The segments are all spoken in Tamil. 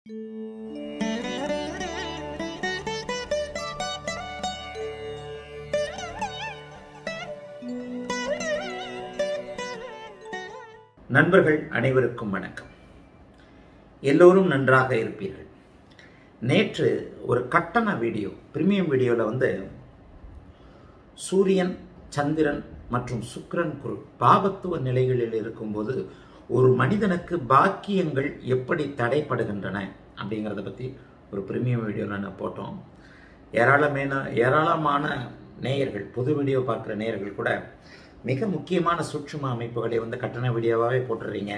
நண்பர்கள் அனைவருக்கும் வணக்கம் எல்லோரும் நன்றாக இருப்பீர்கள் நேற்று ஒரு கட்டண வீடியோ பிரீமியம் வீடியோவில் வந்து சூரியன் சந்திரன் மற்றும் சுக்கிரன் குரு பாபத்துவ நிலைகளில் இருக்கும்போது ஒரு மனிதனுக்கு பாக்கியங்கள் எப்படி தடைப்படுகின்றன அப்படிங்கிறத பற்றி ஒரு பிரீமியம் வீடியோவில் நான் போட்டோம் ஏராளமான ஏராளமான நேயர்கள் புது வீடியோ பார்க்குற நேயர்கள் கூட மிக முக்கியமான சூட்சும அமைப்புகளை வந்து கட்டண வீடியோவாகவே போட்டுடுறீங்க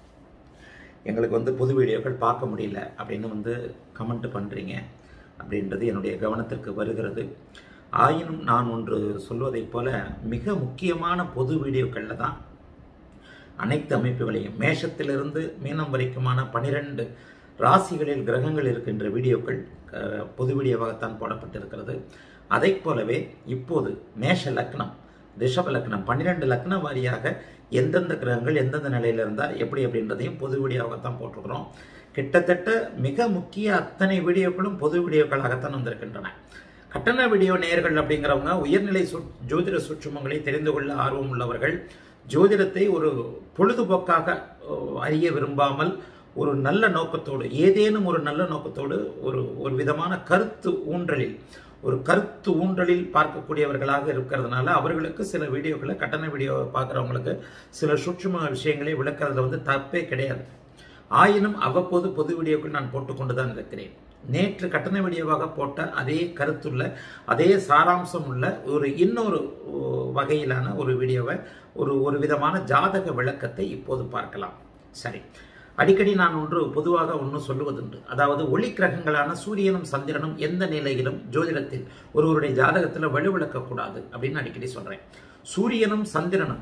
எங்களுக்கு வந்து புது வீடியோக்கள் பார்க்க முடியல அப்படின்னு வந்து கமெண்ட் பண்ணுறீங்க அப்படின்றது என்னுடைய கவனத்திற்கு வருகிறது ஆயினும் நான் ஒன்று சொல்வதைப் போல மிக முக்கியமான பொது வீடியோக்களில் தான் அனைத்து அமைப்புகளையும் மேஷத்திலிருந்து மீனம் வரைக்குமான பனிரெண்டு ராசிகளில் கிரகங்கள் இருக்கின்ற வீடியோக்கள் அஹ், பொது வீடியோவாகத்தான் போடப்பட்டிருக்கிறது அதைப் போலவே இப்போது மேஷ லக்னம் ரிஷப லக்னம் பன்னிரெண்டு லக்னம் வாரியாக எந்தெந்த கிரகங்கள் எந்தெந்த நிலையில இருந்தால் எப்படி அப்படின்றதையும் பொது வீடியோவாகத்தான் போட்டிருக்கிறோம் கிட்டத்தட்ட மிக முக்கிய அத்தனை வீடியோக்களும் பொது வீடியோக்களாகத்தான் வந்திருக்கின்றன கட்டண வீடியோ நேயர்கள் அப்படிங்கிறவங்க உயர்நிலை சு ஜோதிட சூட்சுமங்களை தெரிந்து கொள்ள ஆர்வம் உள்ளவர்கள் ஜோதிடத்தை ஒரு பொழுதுபோக்காக அஹ், அறிய விரும்பாமல் ஒரு நல்ல நோக்கத்தோடு ஏதேனும் ஒரு நல்ல நோக்கத்தோடு ஒரு ஒரு விதமான கருத்து ஊன்றலில் ஒரு கருத்து ஊன்றலில் பார்க்கக்கூடியவர்களாக இருக்கிறதுனால அவர்களுக்கு சில வீடியோக்களை கட்டண வீடியோ பார்க்குறவங்களுக்கு சில சூட்சும விஷயங்களை விளக்குறதுல வந்து தப்பே கிடையாது ஆயினும் அவ்வப்போது பொது வீடியோக்கள் நான் போட்டுக்கொண்டு தான் இருக்கிறேன் நேற்று கட்டண வீடியோவாக போட்ட அதே கருத்துள்ள அதே சாராம்சம் உள்ள ஒரு இன்னொரு ஓ, வகையிலான ஒரு வீடியோவை ஒரு ஒரு விதமான ஜாதக விளக்கத்தை இப்போது பார்க்கலாம் சரி அடிக்கடி நான் ஒன்று பொதுவாக ஒன்று சொல்லுவதுண்டு அதாவது ஒளி கிரகங்களான சூரியனும் சந்திரனும் எந்த நிலையிலும் ஜோதிடத்தில் ஒருவருடைய ஜாதகத்தில் வலுவிழக்கக்கூடாது அப்படின்னு அடிக்கடி சொல்றேன் சூரியனும் சந்திரனும்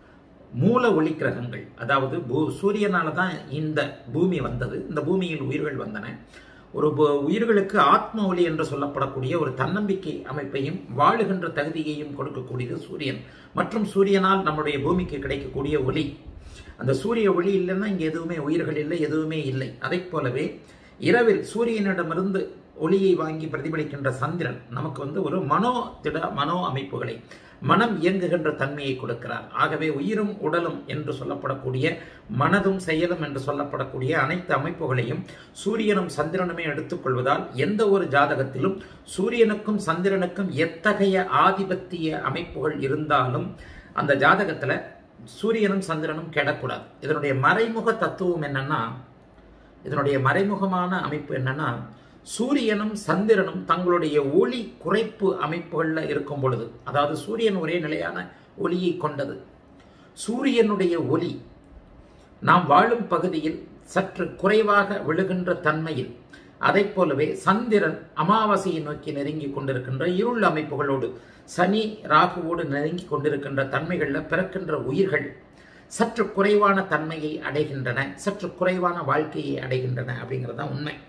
மூல ஒளி கிரகங்கள் அதாவது பூ சூரியனால தான் இந்த பூமி வந்தது இந்த பூமியில் உயிர்கள் வந்தன ஒரு பு- உயிர்களுக்கு ஆத்ம ஒளி என்று சொல்லப்படக்கூடிய ஒரு தன்னம்பிக்கை அமைப்பையும் வாழுகின்ற தகுதியையும் கொடுக்கக்கூடியது சூரியன் மற்றும் சூரியனால் நம்முடைய பூமிக்கு கிடைக்கக்கூடிய ஒளி அந்த சூரிய ஒளி இல்லைன்னா இங்கே எதுவுமே உயிர்கள் இல்லை எதுவுமே இல்லை அதைப் போலவே இரவில் சூரியனிடமிருந்து ஒளியை வாங்கி பிரதிபலிக்கின்ற சந்திரன் நமக்கு வந்து ஒரு மனோ திட மனோ அமைப்புகளை மனம் இயங்குகின்ற தன்மையை கொடுக்கிறார் ஆகவே உயிரும் உடலும் என்று சொல்லப்படக்கூடிய மனதும் செயலும் என்று சொல்லப்படக்கூடிய அனைத்து அமைப்புகளையும் சூரியனும் சந்திரனுமே எடுத்துக்கொள்வதால் எந்த ஒரு ஜாதகத்திலும் சூரியனுக்கும் சந்திரனுக்கும் எத்தகைய ஆதிபத்திய அமைப்புகள் இருந்தாலும் அந்த ஜாதகத்துல சூரியனும் சந்திரனும் கெடக்கூடாது இதனுடைய மறைமுக தத்துவம் என்னன்னா இதனுடைய மறைமுகமான அமைப்பு என்னன்னா சூரியனும் சந்திரனும் தங்களுடைய ஒளி குறைப்பு அமைப்புகள்ல இருக்கும் பொழுது அதாவது சூரியன் ஒரே நிலையான ஒளியை கொண்டது சூரியனுடைய ஒளி நாம் வாழும் பகுதியில் சற்று குறைவாக விழுகின்ற தன்மையில் அதைப் போலவே சந்திரன் அமாவாசையை நோக்கி நெருங்கி கொண்டிருக்கின்ற இருள் அமைப்புகளோடு சனி ராகுவோடு நெருங்கி கொண்டிருக்கின்ற தன்மைகளில் பிறக்கின்ற உயிர்கள் சற்று குறைவான தன்மையை அடைகின்றன சற்று குறைவான வாழ்க்கையை அடைகின்றன அப்படிங்கிறது தான் உண்மை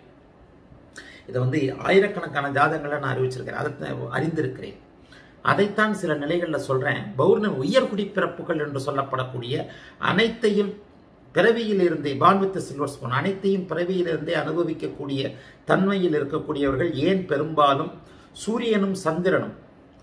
இதை வந்து ஆயிரக்கணக்கான ஜாதகங்களை நான் அறிவிச்சிருக்கிறேன் அதை அறிந்திருக்கிறேன் அதைத்தான் சில நிலைகளில் சொல்றேன் பௌர்ணமி உயர்குடி பிறப்புகள் என்று சொல்லப்படக்கூடிய அனைத்தையும் பிறவியிலிருந்தே பான்வித் சில்வர் ஸ்பூன் அனைத்தையும் பிறவியிலிருந்தே அனுபவிக்கக்கூடிய தன்மையில் இருக்கக்கூடியவர்கள் ஏன் பெரும்பாலும் சூரியனும் சந்திரனும்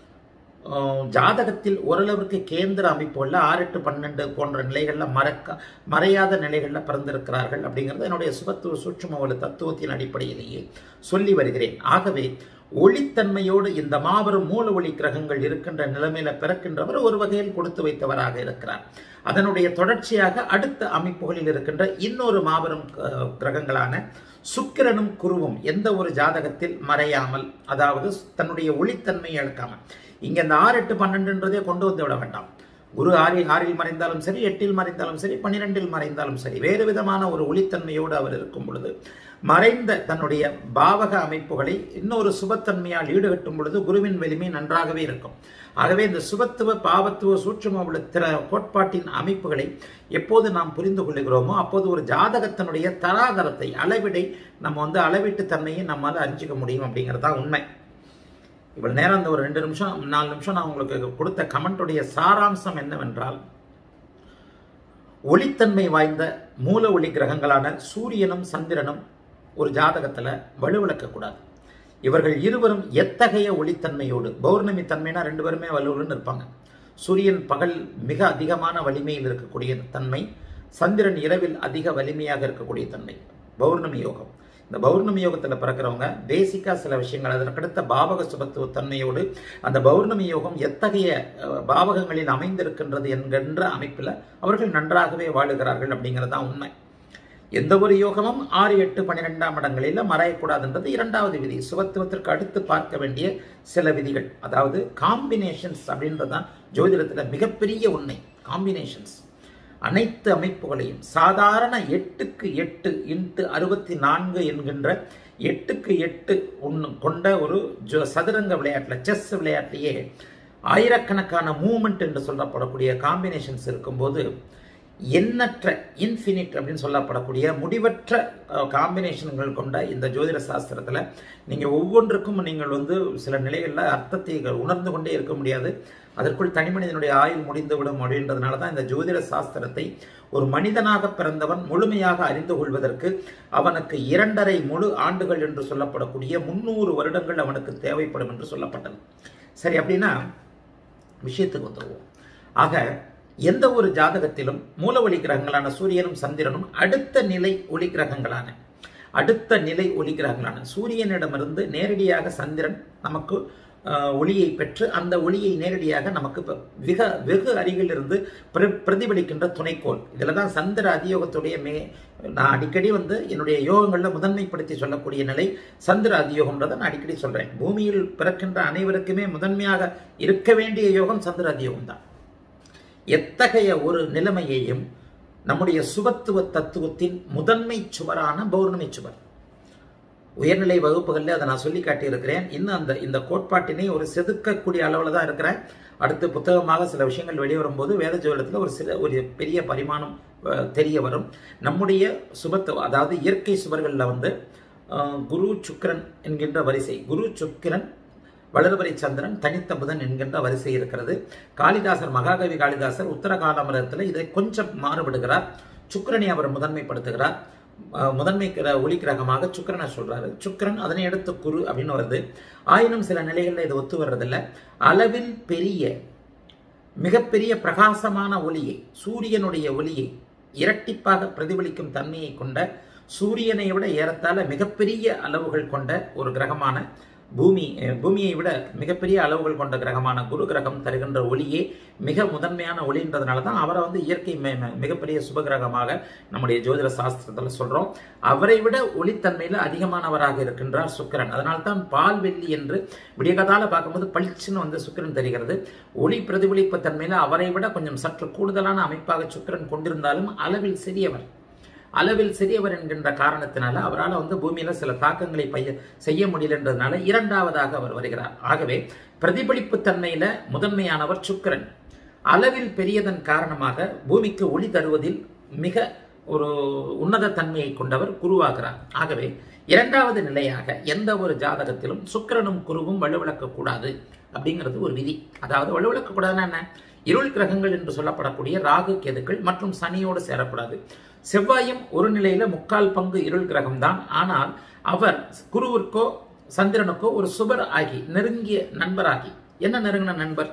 ஆஹ், ஜாதகத்தில் ஓரளவிற்கு கேந்திர அமைப்புகளில் ஆறு எட்டு பன்னெண்டு போன்ற நிலைகளில் மறக்க மறையாத நிலைகளில் பிறந்திருக்கிறார்கள் அப்படிங்கிறது என்னுடைய சுபத்துவ சூட்சும ஒரு தத்துவத்தின் அடிப்படையிலேயே சொல்லி வருகிறேன் ஆகவே ஒளித்தன்மையோடு இந்த மாபெரும் மூல ஒளி கிரகங்கள் இருக்கின்ற நிலைமையில பிறக்கின்றவர் ஒரு வகையில் கொடுத்து வைத்தவராக இருக்கிறார் அதனுடைய தொடர்ச்சியாக அடுத்த அமைப்புகளில் இருக்கின்ற இன்னொரு மாபெரும் அஹ், கிரகங்களான சுக்கிரனும் குருவும் எந்த ஒரு ஜாதகத்தில் மறையாமல் அதாவது தன்னுடைய ஒளித்தன்மையை இழக்காமல் இங்க இந்த ஆறு எட்டு பன்னெண்டுன்றதே கொண்டு வந்து விட வேண்டாம் குரு ஆறில் ஆறில் மறைந்தாலும் சரி எட்டில் மறைந்தாலும் சரி பன்னிரெண்டில் மறைந்தாலும் சரி வேறு விதமான ஒரு ஒளித்தன்மையோடு அவர் இருக்கும் பொழுது மறைந்த தன்னுடைய பாவக அமைப்புகளை இன்னொரு சுபத்தன்மையால் ஈடுகட்டும் பொழுது குருவின் வலிமை நன்றாகவே இருக்கும் ஆகவே இந்த சுபத்துவ பாவத்துவ சூட்சும உள்ள திற கோட்பாட்டின் அமைப்புகளை எப்போது நாம் புரிந்து கொள்ளுகிறோமோ அப்போது ஒரு ஜாதகத்தினுடைய தராதரத்தை அளவிடை நம்ம வந்து அளவீட்டு தன்மையை நம்மால் அறிஞ்சிக்க முடியும் அப்படிங்கிறது தான் உண்மை இவ்வளவு நேரம் அந்த ஒரு ரெண்டு நிமிஷம் நாலு நிமிஷம் நான் உங்களுக்கு கொடுத்த கமெண்ட்டுடைய சாராம்சம் என்னவென்றால் ஒளித்தன்மை வாய்ந்த மூல ஒளி கிரகங்களான சூரியனும் சந்திரனும் ஒரு ஜாதகத்துல வலுவிழக்கக்கூடாது இவர்கள் இருவரும் எத்தகைய ஒளித்தன்மையோடு பௌர்ணமி தன்மைனா ரெண்டு பேருமே வலுவுடன் இருப்பாங்க சூரியன் பகல் மிக அதிகமான வலிமையில் இருக்கக்கூடிய தன்மை சந்திரன் இரவில் அதிக வலிமையாக இருக்கக்கூடிய தன்மை பௌர்ணமி யோகம் இந்த பௌர்ணமி யோகத்தில் பிறக்கிறவங்க பேசிக்காக சில விஷயங்கள் அதற்கடுத்த பாவக சுபத்துவ தன்மையோடு அந்த பௌர்ணமி யோகம் எத்தகைய அஹ், பாவகங்களில் அமைந்திருக்கின்றது என்கின்ற அமைப்பில் அவர்கள் நன்றாகவே வாழுகிறார்கள் அப்படிங்கிறது தான் உண்மை எந்த ஒரு யோகமும் ஆறு எட்டு பன்னிரெண்டாம் இடங்களில் மறையக்கூடாதுன்றது இரண்டாவது விதி சுபத்துவத்திற்கு அடுத்து பார்க்க வேண்டிய சில விதிகள் அதாவது காம்பினேஷன்ஸ் அப்படின்றது தான் ஜோதிடத்தில் மிகப்பெரிய உண்மை காம்பினேஷன்ஸ் அனைத்து அமைப்புகளையும் சாதாரண எட்டுக்கு எட்டு இன்ட்டு அறுபத்தி நான்கு என்கின்ற எட்டுக்கு எட்டு ஒன்று கொண்ட ஒரு ஜோ சதுரங்க விளையாட்டில் செஸ் விளையாட்டிலேயே ஆயிரக்கணக்கான மூமெண்ட் என்று சொல்லப்படக்கூடிய காம்பினேஷன்ஸ் இருக்கும்போது எண்ணற்ற இன்ஃபினிட் அப்படின்னு சொல்லப்படக்கூடிய முடிவற்ற காம்பினேஷன்கள் கொண்ட இந்த ஜோதிட சாஸ்திரத்தில் நீங்கள் ஒவ்வொன்றுக்கும் நீங்கள் வந்து சில நிலைகளில் அர்த்தத்தை உணர்ந்து கொண்டே இருக்க முடியாது அதற்குள் தனி மனிதனுடைய ஆயுள் முடிந்துவிடும் அப்படின்றதுனால தான் இந்த ஜோதிட சாஸ்திரத்தை ஒரு மனிதனாக பிறந்தவன் முழுமையாக அறிந்து கொள்வதற்கு அவனுக்கு இரண்டரை முழு ஆண்டுகள் என்று சொல்லப்படக்கூடிய முன்னூறு வருடங்கள் அவனுக்கு தேவைப்படும் என்று சொல்லப்பட்டது சரி அப்படின்னா விஷயத்துக்கு வந்துடுவோம் ஆக எந்த ஒரு ஜாதகத்திலும் மூல ஒளி கிரகங்களான சூரியனும் சந்திரனும் அடுத்த நிலை ஒளி கிரகங்களான அடுத்த நிலை ஒளி கிரகங்களான சூரியனிடமிருந்து நேரடியாக சந்திரன் நமக்கு அஹ், ஒளியை பெற்று அந்த ஒளியை நேரடியாக நமக்கு ப- மிக வெகு அருகில் இருந்து பிர- பிரதிபலிக்கின்ற துணைக்கோள் இதில் தான் சந்திர அதியோகத்துடைய மே நான் அடிக்கடி வந்து என்னுடைய யோகங்களில் முதன்மைப்படுத்தி சொல்லக்கூடிய நிலை சந்திர அதியோகம்ன்றதை நான் அடிக்கடி சொல்றேன் பூமியில் பிறக்கின்ற அனைவருக்குமே முதன்மையாக இருக்க வேண்டிய யோகம் சந்திர அதியோகம் தான் எத்தகைய ஒரு நிலைமையையும் நம்முடைய சுபத்துவ தத்துவத்தின் முதன்மை சுவரான பௌர்ணமி சுவர் உயர்நிலை வகுப்புகளில் அதை நான் சொல்லி காட்டியிருக்கிறேன் இன்னும் அந்த இந்த கோட்பாட்டினை ஒரு செதுக்கக்கூடிய அளவில் தான் இருக்கிறேன் அடுத்து புத்தகமாக சில விஷயங்கள் வெளிவரும்போது வேத ஜோதிடத்தில் ஒரு சில ஒரு பெரிய பரிமாணம் அஹ், தெரிய வரும் நம்முடைய சுபத்துவ அதாவது இயற்கை சுவர்களில் வந்து அஹ், குரு சுக்கிரன் என்கின்ற வரிசை குரு சுக்கிரன் வளர்வரை சந்திரன் தனித்த புதன் என்கின்ற வரிசை இருக்கிறது காளிதாசர் மகாகவி காளிதாசர் உத்தர காலமரத்தில் இதை கொஞ்சம் மாறுபடுகிறார் சுக்கிரனை அவர் முதன்மைப்படுத்துகிறார் அஹ் முதன்மை கிர ஒளி கிரகமாக சுக்கிரனை சொல்றாரு சுக்கிரன் அதனை அடுத்து குரு அப்படின்னு வருது ஆயினும் சில நிலைகளில் இது ஒத்து வர்றதில்ல அளவில் பெரிய மிகப்பெரிய பிரகாசமான ஒளியை சூரியனுடைய ஒளியை இரட்டிப்பாக பிரதிபலிக்கும் தன்மையை கொண்ட சூரியனை விட ஏறத்தாழ மிகப்பெரிய அளவுகள் கொண்ட ஒரு கிரகமான பூமி அஹ், பூமியை விட மிகப்பெரிய அளவுகள் கொண்ட கிரகமான குரு கிரகம் தருகின்ற ஒளியே மிக முதன்மையான ஒளின்றதுனால தான் அவரை வந்து இயற்கை மி- மி- மிகப்பெரிய சுபகிரகமாக நம்முடைய ஜோதிட சாஸ்திரத்தில் சொல்றோம் அவரை விட ஒளித்தன்மையில் அதிகமானவராக இருக்கின்றார் சுக்கிரன் அதனால தான் பால் வெள்ளி என்று விடியகாதால பார்க்கும்போது பளிச்சுன்னு வந்து சுக்கிரன் தெரிகிறது ஒளி பிரதிபலிப்பு தன்மையில் அவரை விட கொஞ்சம் சற்று கூடுதலான அமைப்பாக சுக்கிரன் கொண்டிருந்தாலும் அளவில் சிறியவர் அளவில் சிறியவர் என்கின்ற காரணத்தினால அவரால் வந்து பூமியில சில தாக்கங்களை பைய செய்ய முடியலன்றதுனால இரண்டாவதாக அவர் வருகிறார் ஆகவே பிரதிபலிப்பு தன்மையில முதன்மையானவர் சுக்கிரன் அளவில் பெரியதன் காரணமாக பூமிக்கு ஒளி தருவதில் மிக ஒரு உன்னத தன்மையை கொண்டவர் குருவாகிறார் ஆகவே இரண்டாவது நிலையாக எந்த ஒரு ஜாதகத்திலும் சுக்கிரனும் குருவும் வலுவிழக்கக்கூடாது அப்படிங்கிறது ஒரு விதி அதாவது வலுவிழக்கக்கூடாதுன்னா என்ன இருள் கிரகங்கள் என்று சொல்லப்படக்கூடிய ராகு கேதுக்கள் மற்றும் சனியோடு சேரக்கூடாது செவ்வாயும் ஒரு நிலையில முக்கால் பங்கு இருள் கிரகம்தான் ஆனால் அவர் குருவிற்கோ சந்திரனுக்கோ ஒரு சுபர் ஆகி நெருங்கிய நண்பராகி என்ன நெருங்கின நண்பர்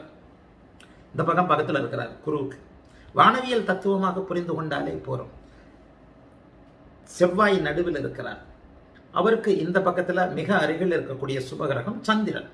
இந்த பக்கம் பக்கத்தில் இருக்கிறார் குருவுக்கு வானவியல் தத்துவமாக புரிந்து கொண்டாலே போறோம் செவ்வாய் நடுவில் இருக்கிறார் அவருக்கு இந்த பக்கத்துல மிக அருகில் இருக்கக்கூடிய சுபகிரகம் சந்திரன்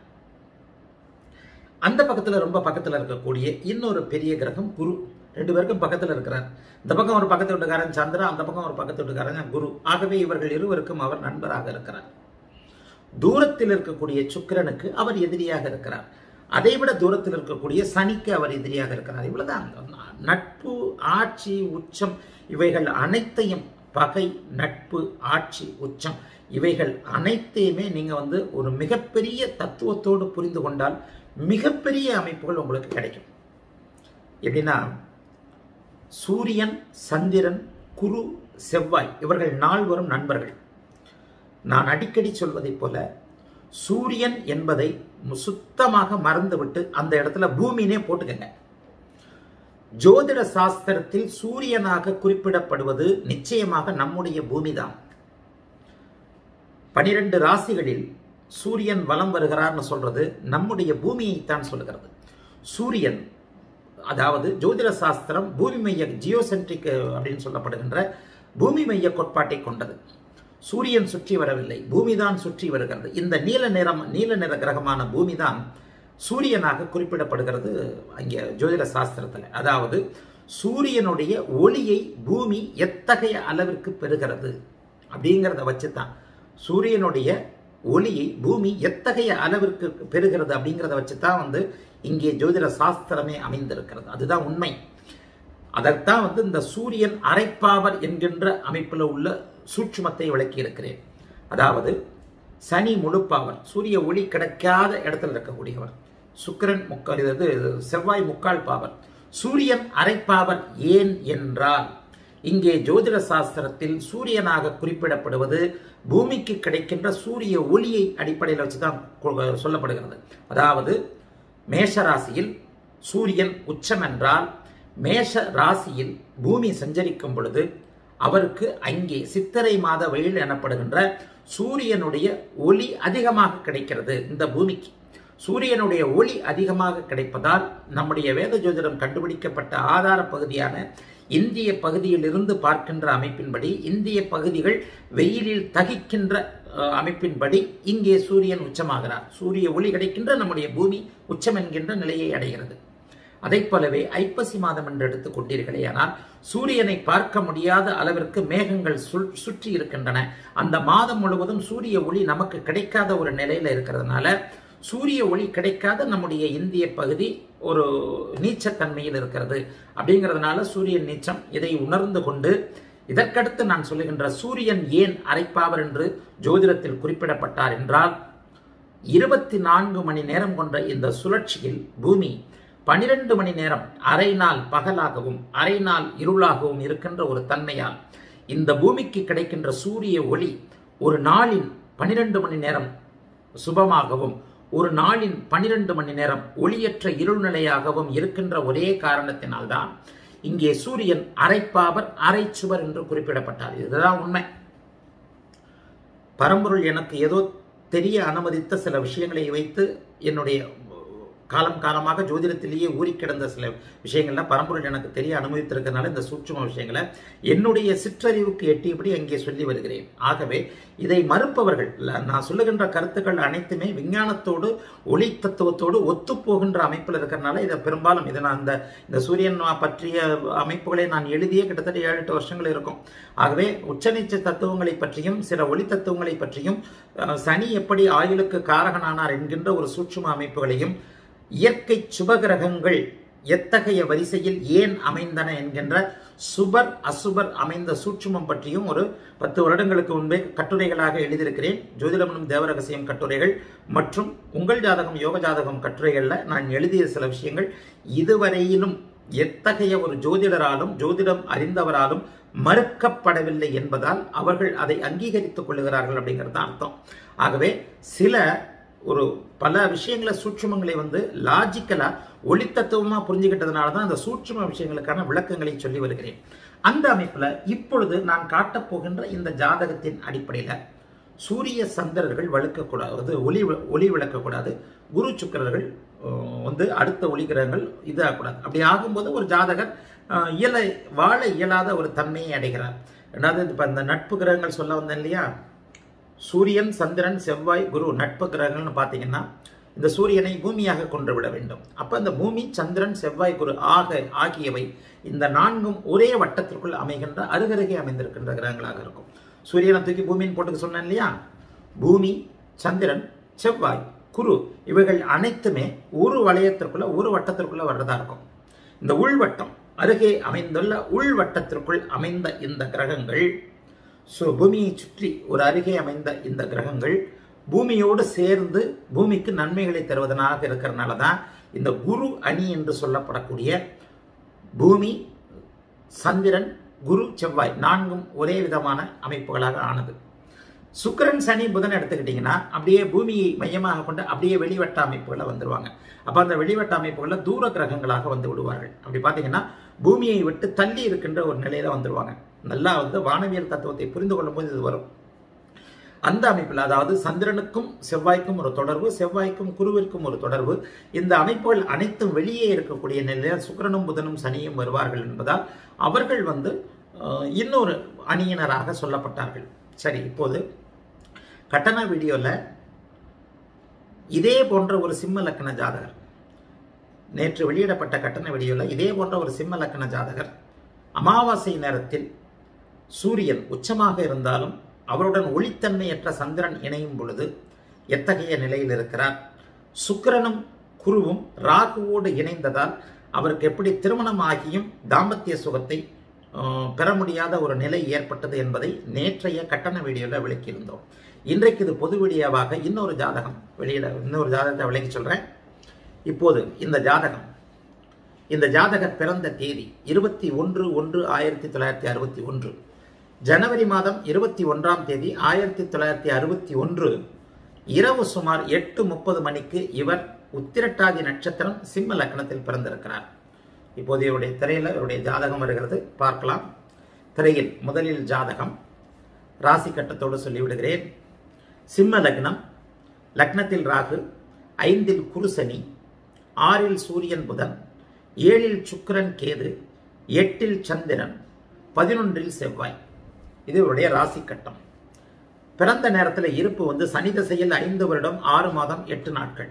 அந்த பக்கத்துல ரொம்ப பக்கத்துல இருக்கக்கூடிய இன்னொரு பெரிய கிரகம் குரு ரெண்டு பேருக்கும் பக்கத்துல இருக்கிறார் இந்த பக்கம் ஒரு பக்கத்து வீட்டுக்காரன் சந்திரா அந்த பக்கம் ஒரு பக்கத்து வீட்டுக்காரன் குரு ஆகவே இவர்கள் இருவருக்கும் அவர் நண்பராக இருக்கிறார் தூரத்தில் இருக்கக்கூடிய சுக்கிரனுக்கு அவர் எதிரியாக இருக்கிறார் அதைவிட தூரத்தில் இருக்கக்கூடிய சனிக்கு அவர் எதிரியாக இருக்கிறார் இவ்வளவுதான் நட்பு ஆட்சி உச்சம் இவைகள் அனைத்தையும் பகை நட்பு ஆட்சி உச்சம் இவைகள் அனைத்தையுமே நீங்க வந்து ஒரு மிகப்பெரிய தத்துவத்தோடு புரிந்து கொண்டால் மிகப்பெரிய அமைப்புகள் உங்களுக்கு கிடைக்கும் எப்படின்னா சூரியன் சந்திரன் குரு செவ்வாய் இவர்கள் நால்வரும் நண்பர்கள் நான் அடிக்கடி சொல்வதைப் போல சூரியன் என்பதை சுத்தமாக மறந்துவிட்டு அந்த இடத்துல பூமினே போட்டுக்கங்க ஜோதிட சாஸ்திரத்தில் சூரியனாக குறிப்பிடப்படுவது நிச்சயமாக நம்முடைய பூமிதான் பனிரெண்டு ராசிகளில் சூரியன் வலம் வருகிறார்னு சொல்றது நம்முடைய பூமியைத்தான் சொல்லுகிறது சூரியன் அதாவது ஜோதிட சாஸ்திரம் பூமி மைய ஜியோசென்ட்ரிக் அப்படின்னு சொல்லப்படுகின்ற பூமி மைய கோட்பாட்டை கொண்டது சூரியன் சுற்றி வரவில்லை பூமி தான் சுற்றி வருகிறது இந்த நீல நிறம் நீல நிற கிரகமான பூமி தான் சூரியனாக குறிப்பிடப்படுகிறது அங்கே ஜோதிட சாஸ்திரத்தில் அதாவது சூரியனுடைய ஒளியை பூமி எத்தகைய அளவிற்கு பெறுகிறது அப்படிங்கிறத வச்சு தான் சூரியனுடைய ஒளியை பூமி எத்தகைய அளவிற்கு பெறுகிறது அப்படிங்கிறத வச்சு தான் வந்து இங்கே ஜோதிட சாஸ்திரமே அமைந்திருக்கிறது அதுதான் உண்மை அதைத்தான் வந்து இந்த சூரியன் அரைப்பாவர் என்கின்ற அமைப்பில் உள்ள சூட்சுமத்தை விளக்கி இருக்கிறேன் அதாவது சனி முழுப்பாவர் சூரிய ஒளி கிடைக்காத இடத்துல இருக்கக்கூடியவர் சுக்கிரன் முக்கால் இது செவ்வாய் முக்கால் பாவர் சூரியன் அரைப்பாவர் ஏன் என்றால் இங்கே ஜோதிட சாஸ்திரத்தில் சூரியனாக குறிப்பிடப்படுவது பூமிக்கு கிடைக்கின்ற சூரிய ஒளியை அடிப்படையில் வச்சுதான் கொ- சொல்லப்படுகிறது அதாவது மேஷ ராசியில் சூரியன் உச்சம் என்றால் மேஷ ராசியில் பூமி சஞ்சரிக்கும் பொழுது அவருக்கு அங்கே சித்திரை மாத வெயில் எனப்படுகின்ற சூரியனுடைய ஒளி அதிகமாக கிடைக்கிறது இந்த பூமிக்கு சூரியனுடைய ஒளி அதிகமாக கிடைப்பதால் நம்முடைய வேத ஜோதிடம் கண்டுபிடிக்கப்பட்ட ஆதார பகுதியான இந்திய பகுதியில் இருந்து பார்க்கின்ற அமைப்பின்படி இந்திய பகுதிகள் வெயிலில் தகிக்கின்ற அஹ், அமைப்பின்படி இங்கே சூரியன் உச்சமாகிறார் சூரிய ஒளி கிடைக்கின்ற நம்முடைய பூமி உச்சம் என்கின்ற நிலையை அடைகிறது அதைப் போலவே ஐப்பசி மாதம் என்று எடுத்துக் கொண்டீர்களே ஆனால் சூரியனை பார்க்க முடியாத அளவிற்கு மேகங்கள் சுல்- சுற்றி இருக்கின்றன அந்த மாதம் முழுவதும் சூரிய ஒளி நமக்கு கிடைக்காத ஒரு நிலையில இருக்கிறதுனால சூரிய ஒளி கிடைக்காத நம்முடைய இந்திய பகுதி ஒரு நீச்சத்தன்மையில் இருக்கிறது அப்படிங்கிறதுனால சூரியன் நீச்சம் இதை உணர்ந்து கொண்டு இதற்கடுத்து நான் சொல்லுகின்ற சூரியன் ஏன் அரைப்பாவர் என்று ஜோதிடத்தில் குறிப்பிடப்பட்டார் என்றால் இருபத்தி நான்கு மணி நேரம் கொண்ட இந்த சுழற்சியில் பூமி பனிரெண்டு மணி நேரம் அரை நாள் பகலாகவும் அரை நாள் இருளாகவும் இருக்கின்ற ஒரு தன்மையால் இந்த பூமிக்கு கிடைக்கின்ற சூரிய ஒளி ஒரு நாளின் பனிரெண்டு மணி நேரம் சுபமாகவும் ஒரு நாளின் பனிரெண்டு மணி நேரம் ஒளியற்ற இருள்நிலையாகவும் இருக்கின்ற ஒரே காரணத்தினால்தான் இங்கே சூரியன் அரைப்பாவர் அரை சுவர் என்று குறிப்பிடப்பட்டார் இதுதான் உண்மை பரம்பொருள் எனக்கு ஏதோ தெரிய அனுமதித்த சில விஷயங்களை வைத்து என்னுடைய காலம் காலமாக ஜோதிடத்திலேயே ஊறி கிடந்த சில விஷயங்கள்லாம் பரம்பொருள் எனக்கு தெரிய அனுமதித்திருக்கிறதுனால இந்த சூட்சும விஷயங்களை என்னுடைய சிற்றறிவுக்கு எட்டியபடி அங்கே சொல்லி வருகிறேன் ஆகவே இதை மறுப்பவர்கள் இல்ல, நான் சொல்லுகின்ற கருத்துக்கள் அனைத்துமே விஞ்ஞானத்தோடு ஒளி தத்துவத்தோடு ஒத்துப்போகின்ற அமைப்பில் இருக்கிறனால இதை பெரும்பாலும் இதை நான் இந்த இந்த சூரியன் பற்றிய அமைப்புகளை நான் எழுதிய கிட்டத்தட்ட ஏழு எட்டு வருஷங்கள் இருக்கும் ஆகவே உச்சநீச்ச தத்துவங்களை பற்றியும் சில ஒளி தத்துவங்களை பற்றியும் அஹ், சனி எப்படி ஆயுளுக்கு காரகனானார் என்கின்ற ஒரு சூட்சும அமைப்புகளையும் இயற்கை சுபகிரகங்கள் எத்தகைய வரிசையில் ஏன் அமைந்தன என்கின்ற சுபர் அசுபர் அமைந்த சூட்சுமம் பற்றியும் ஒரு பத்து வருடங்களுக்கு முன்பே கட்டுரைகளாக எழுதியிருக்கிறேன் ஜோதிடமனும் தேவரகசியம் கட்டுரைகள் மற்றும் உங்கள் ஜாதகம் யோக ஜாதகம் கட்டுரைகளில் நான் எழுதிய சில விஷயங்கள் இதுவரையிலும் எத்தகைய ஒரு ஜோதிடராலும் ஜோதிடம் அறிந்தவராலும் மறுக்கப்படவில்லை என்பதால் அவர்கள் அதை அங்கீகரித்துக் கொள்ளுகிறார்கள் அப்படிங்கிறது தான் அர்த்தம் ஆகவே சில ஒரு பல விஷயங்களை சூட்சுமங்களை வந்து லாஜிக்கலா ஒளித்தத்துவமா புரிஞ்சுக்கிட்டதுனால தான் அந்த சூட்சும விஷயங்களுக்கான விளக்கங்களை சொல்லி வருகிறேன் அந்த அமைப்புல இப்பொழுது நான் காட்டப் போகின்ற இந்த ஜாதகத்தின் அடிப்படையில சூரிய சந்திரர்கள் வழுக்கக்கூடாது அது ஒளி ஒளி விளக்கக்கூடாது குரு சுக்கிரர்கள் அஹ், வந்து அடுத்த ஒளி கிரகங்கள் இதாகக்கூடாது அப்படி ஆகும்போது ஒரு ஜாதகர் அஹ், இயல வாழ இயலாத ஒரு தன்மையை அடைகிறார் ரெண்டாவது இப்போ இந்த நட்பு கிரகங்கள் சொல்ல வந்தேன் இல்லையா சூரியன் சந்திரன் செவ்வாய் குரு நட்பு கிரகங்கள்னு பார்த்தீங்கன்னா இந்த சூரியனை பூமியாக கொண்டு விட வேண்டும் அப்ப இந்த பூமி சந்திரன் செவ்வாய் குரு ஆக ஆகியவை இந்த நான்கும் ஒரே வட்டத்திற்குள் அமைகின்ற அருகருகே அமைந்திருக்கின்ற கிரகங்களாக இருக்கும் சூரியனை தூக்கி பூமியின் போட்டுக்க சொன்னேன் இல்லையா பூமி சந்திரன் செவ்வாய் குரு இவைகள் அனைத்துமே ஒரு வளையத்திற்குள்ள ஒரு வட்டத்திற்குள்ள வர்றதா இருக்கும் இந்த உள்வட்டம் அருகே அமைந்துள்ள உள்வட்டத்திற்குள் அமைந்த இந்த கிரகங்கள் ஸோ பூமியை சுற்றி ஒரு அருகே அமைந்த இந்த கிரகங்கள் பூமியோடு சேர்ந்து பூமிக்கு நன்மைகளை தருவதனாக இருக்கிறனால தான் இந்த குரு அணி என்று சொல்லப்படக்கூடிய பூமி சந்திரன் குரு செவ்வாய் நான்கும் ஒரே விதமான அமைப்புகளாக ஆனது சுக்கிரன் சனி புதன் எடுத்துக்கிட்டிங்கன்னா அப்படியே பூமியை மையமாக கொண்டு அப்படியே வெளிவட்ட அமைப்புகளில் வந்துருவாங்க அப்போ அந்த வெளிவட்ட அமைப்புகளில் தூர கிரகங்களாக வந்து விடுவார்கள் அப்படி பார்த்தீங்கன்னா பூமியை விட்டு தள்ளி இருக்கின்ற ஒரு நிலையில வந்துருவாங்க நல்லா வந்து வானவியல் தத்துவத்தை புரிந்து கொள்ளும்போது இது வரும் அந்த அமைப்பில் அதாவது சந்திரனுக்கும் செவ்வாய்க்கும் ஒரு தொடர்பு செவ்வாய்க்கும் குருவிற்கும் ஒரு தொடர்பு இந்த அமைப்புகள் அனைத்தும் வெளியே இருக்கக்கூடிய நிலையில் சுக்கிரனும் புதனும் சனியும் வருவார்கள் என்பதால் அவர்கள் வந்து அஹ், இன்னொரு அணியினராக சொல்லப்பட்டார்கள் சரி இப்போது கட்டண வீடியோவில் இதே போன்ற ஒரு சிம்ம லக்கண ஜாதகர் நேற்று வெளியிடப்பட்ட கட்டண வீடியோவில் இதே போன்ற ஒரு சிம்ம லக்கண ஜாதகர் அமாவாசை நேரத்தில் சூரியன் உச்சமாக இருந்தாலும் அவருடன் ஒளித்தன்மையற்ற சந்திரன் இணையும் பொழுது எத்தகைய நிலையில் இருக்கிறார் சுக்கிரனும் குருவும் ராகுவோடு இணைந்ததால் அவருக்கு எப்படி திருமணம் ஆகியும் தாம்பத்திய சுகத்தை அஹ், பெற முடியாத ஒரு நிலை ஏற்பட்டது என்பதை நேற்றைய கட்டண வீடியோவில் விளக்கியிருந்தோம் இன்றைக்கு இது பொது வீடியோவாக இன்னொரு ஜாதகம் வெளியிட இன்னொரு ஜாதகத்தை விளக்கி சொல்றேன் இப்போது இந்த ஜாதகம் இந்த ஜாதகர் பிறந்த தேதி இருபத்தி ஒன்று ஒன்று ஆயிரத்தி தொள்ளாயிரத்தி அறுபத்தி ஒன்று ஜனவரி மாதம் இருபத்தி ஒன்றாம் தேதி ஆயிரத்தி தொள்ளாயிரத்தி அறுபத்தி ஒன்று இரவு சுமார் எட்டு முப்பது மணிக்கு இவர் உத்திரட்டாதி நட்சத்திரம் சிம்ம லக்னத்தில் பிறந்திருக்கிறார் இப்போது இவருடைய திரையில் இவருடைய ஜாதகம் வருகிறது பார்க்கலாம் திரையில் முதலில் ஜாதகம் ராசி கட்டத்தோடு சொல்லிவிடுகிறேன் சிம்ம லக்னம் லக்னத்தில் ராகு ஐந்தில் குருசனி ஆறில் சூரியன் புதன் ஏழில் சுக்கிரன் கேது எட்டில் சந்திரன் பதினொன்றில் செவ்வாய் இது இவருடைய ராசி கட்டம் பிறந்த நேரத்தில் இருப்பு வந்து சனி திசையில் ஐந்து வருடம் ஆறு மாதம் எட்டு நாட்கள்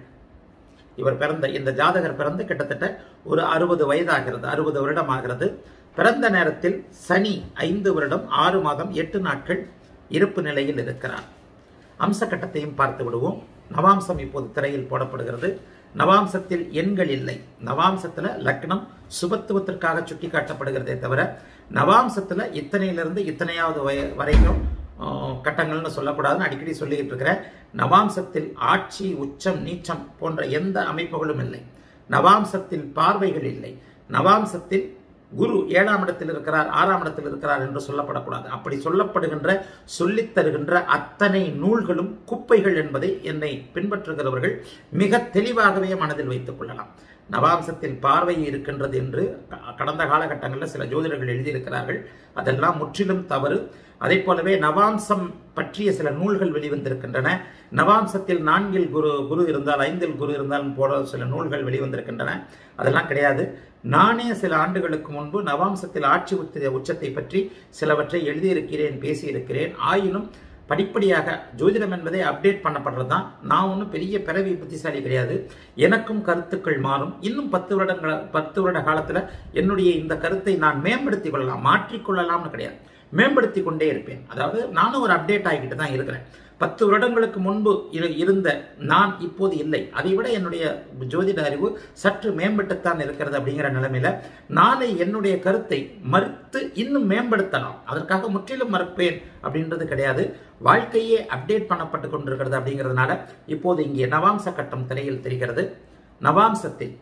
இவர் பிறந்த இந்த ஜாதகர் பிறந்து கிட்டத்தட்ட ஒரு அறுபது வயதாகிறது அறுபது வருடம் ஆகிறது பிறந்த நேரத்தில் சனி ஐந்து வருடம் ஆறு மாதம் எட்டு நாட்கள் இருப்பு நிலையில் இருக்கிறார் அம்ச கட்டத்தையும் பார்த்து விடுவோம் நவாம்சம் இப்போது திரையில் போடப்படுகிறது நவாம்சத்தில் எண்கள் இல்லை நவாம்சத்துல லக்னம் சுபத்துவத்திற்காக சுட்டி காட்டப்படுகிறதே தவிர நவாம்சத்துல இத்தனையிலிருந்து இத்தனையாவது வய- வரைக்கும் ஆஹ், கட்டங்கள்னு சொல்லக்கூடாதுன்னு அடிக்கடி சொல்லிக்கிட்டு இருக்கிறேன் நவாம்சத்தில் ஆட்சி உச்சம் நீச்சம் போன்ற எந்த அமைப்புகளும் இல்லை நவாம்சத்தில் பார்வைகள் இல்லை நவாம்சத்தில் குரு ஏழாம் இடத்தில் இருக்கிறார் ஆறாம் இடத்தில் இருக்கிறார் என்று சொல்லப்படக்கூடாது அப்படி சொல்லப்படுகின்ற சொல்லித் தருகின்ற அத்தனை நூல்களும் குப்பைகள் என்பதை என்னை பின்பற்றுகிறவர்கள் மிக தெளிவாகவே மனதில் வைத்துக் கொள்ளலாம் நவாம்சத்தில் பார்வை இருக்கின்றது என்று க- கடந்த காலகட்டங்களில் சில ஜோதிடர்கள் எழுதியிருக்கிறார்கள் அதெல்லாம் முற்றிலும் தவறு அதே போலவே நவாம்சம் பற்றிய சில நூல்கள் வெளிவந்திருக்கின்றன நவாம்சத்தில் நான்கில் குரு குரு இருந்தால் ஐந்தில் குரு இருந்தாலும் போல சில நூல்கள் வெளிவந்திருக்கின்றன அதெல்லாம் கிடையாது நானே சில ஆண்டுகளுக்கு முன்பு நவாம்சத்தில் ஆட்சி உச்ச- உச்சத்தை பற்றி சிலவற்றை எழுதியிருக்கிறேன் பேசியிருக்கிறேன் ஆயினும் படிப்படியாக ஜோதிடம் என்பதை அப்டேட் பண்ணப்படுறது தான் நான் ஒன்றும் பெரிய பிறவி புத்திசாலி கிடையாது எனக்கும் கருத்துக்கள் மாறும் இன்னும் பத்து வருடங்கள் பத்து வருட காலத்தில் என்னுடைய இந்த கருத்தை நான் மேம்படுத்திக் கொள்ளலாம் மாற்றிக்கொள்ளலாம்னு கிடையாது மேம்படுத்தி கொண்டே இருப்பேன் அதாவது நானும் ஒரு அப்டேட் ஆகிக்கிட்டு தான் இருக்கிறேன் பத்து வருடங்களுக்கு முன்பு இரு- இருந்த நான் இப்போது இல்லை அதை விட என்னுடைய ஜோதிட அறிவு சற்று மேம்பட்டுத்தான் இருக்கிறது அப்படிங்கிற நிலைமையில நாளை என்னுடைய கருத்தை மறுத்து இன்னும் மேம்படுத்தலாம் அதற்காக முற்றிலும் மறுப்பேன் அப்படின்றது கிடையாது வாழ்க்கையே அப்டேட் பண்ணப்பட்டு கொண்டிருக்கிறது அப்படிங்கிறதுனால இப்போது இங்கே நவாம்ச கட்டம் திரையில் தெரிகிறது நவாம்சத்தில்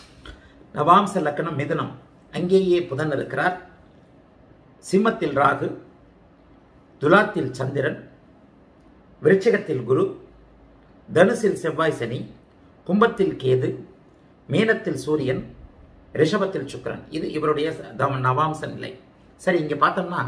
நவாம்ச லக்கணம் மிதுனம் அங்கேயே புதன் இருக்கிறார் சிம்மத்தில் ராகு துலாத்தில் சந்திரன் விருச்சிகத்தில் குரு தனுசில் செவ்வாய் சனி கும்பத்தில் கேது மீனத்தில் சூரியன் ரிஷபத்தில் சுக்கிரன் இது இவருடைய தவ- நவாம்ச நிலை சரி இங்க பார்த்தோம்னா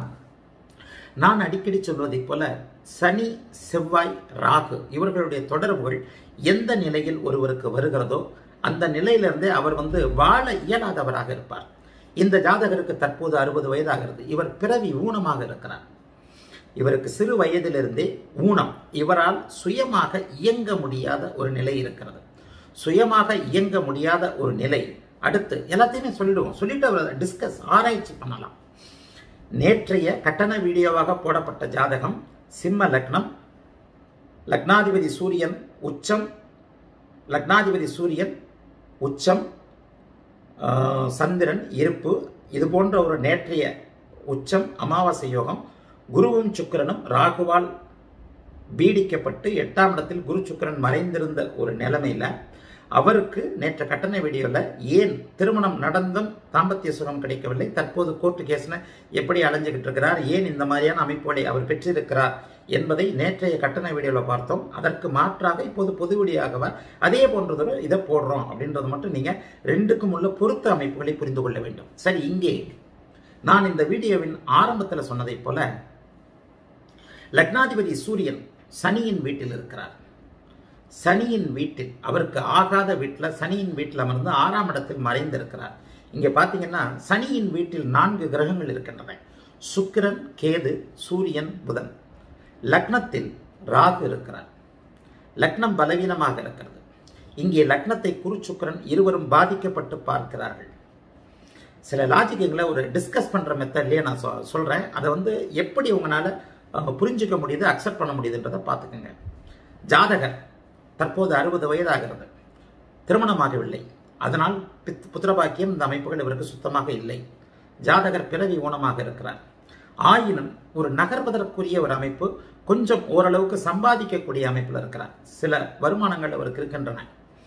நான் அடிக்கடி சொல்வதைப் போல சனி செவ்வாய் ராகு இவர்களுடைய தொடர்புகள் எந்த நிலையில் ஒருவருக்கு வருகிறதோ அந்த நிலையிலிருந்தே அவர் வந்து வாழ இயலாதவராக இருப்பார் இந்த ஜாதகருக்கு தற்போது அறுபது வயதாகிறது இவர் பிறவி ஊனமாக இருக்கிறார் இவருக்கு சிறு வயதிலிருந்தே ஊனம் இவரால் சுயமாக இயங்க முடியாத ஒரு நிலை இருக்கிறது சுயமாக இயங்க முடியாத ஒரு நிலை அடுத்து எல்லாத்தையுமே சொல்லிடுவோம் சொல்லிட்டு அவர் டிஸ்கஸ் ஆராய்ச்சி பண்ணலாம் நேற்றைய கட்டண வீடியோவாக போடப்பட்ட ஜாதகம் சிம்ம லக்னம் லக்னாதிபதி சூரியன் உச்சம் லக்னாதிபதி சூரியன் உச்சம் ஆஹ், சந்திரன் இருப்பு இது போன்ற ஒரு நேற்றைய உச்சம் அமாவாசை யோகம் குருவும் சுக்கிரனும் ராகுவால் பீடிக்கப்பட்டு எட்டாம் இடத்தில் குரு சுக்கிரன் மறைந்திருந்த ஒரு நிலைமையில அவருக்கு நேற்று கட்டண வீடியோல ஏன் திருமணம் நடந்தும் தாம்பத்திய சுகம் கிடைக்கவில்லை தற்போது கோர்ட்டு கேஸ்னு எப்படி அலைஞ்சுக்கிட்டு இருக்கிறார் ஏன் இந்த மாதிரியான அமைப்புகளை அவர் பெற்றிருக்கிறார் என்பதை நேற்றைய கட்டண வீடியோவில் பார்த்தோம் அதற்கு மாற்றாக இப்போது பொது வீடியோவாக அதே போன்றதொரு இதை போடுறோம் அப்படின்றது மட்டும் நீங்க ரெண்டுக்கும் உள்ள பொருத்த அமைப்புகளை புரிந்து கொள்ள வேண்டும் சரி இங்கே நான் இந்த வீடியோவின் ஆரம்பத்தில் சொன்னதைப் போல லக்னாதிபதி சூரியன் சனியின் வீட்டில் இருக்கிறார் சனியின் வீட்டில் அவருக்கு ஆகாத வீட்டில் சனியின் வீட்டில் அமர்ந்து ஆறாம் இடத்தில் மறைந்திருக்கிறார் இங்கே பார்த்தீங்கன்னா சனியின் வீட்டில் நான்கு கிரகங்கள் இருக்கின்றன சுக்கிரன் கேது சூரியன் புதன் லக்னத்தில் ராகு இருக்கிறார் லக்னம் பலவீனமாக இருக்கிறது இங்கே லக்னத்தை குரு சுக்கிரன் இருவரும் பாதிக்கப்பட்டு பார்க்கிறார்கள் சில லாஜிக்குங்களை ஒரு டிஸ்கஸ் பண்ணுற மெத்தட்லேயே நான் சொ சொல்கிறேன் அதை வந்து எப்படி உங்களால் புரிஞ்சுக்க முடியுது அக்செப்ட் பண்ண முடியுதுன்றதை பார்த்துக்கோங்க ஜாதகர் தற்போது அறுபது வயதாகிறது திருமணமாகவில்லை அதனால் பித் புத்திரபாக்கியம் இந்த அமைப்புகள் இவருக்கு சுத்தமாக இல்லை ஜாதகர் பிறவி ஊனமாக இருக்கிறார் ஆயினும் ஒரு நகர்வதற்குரிய ஒரு அமைப்பு கொஞ்சம் ஓரளவுக்கு சம்பாதிக்கக்கூடிய அமைப்பில் இருக்கிறார் சில வருமானங்கள் அவருக்கு இருக்கின்றன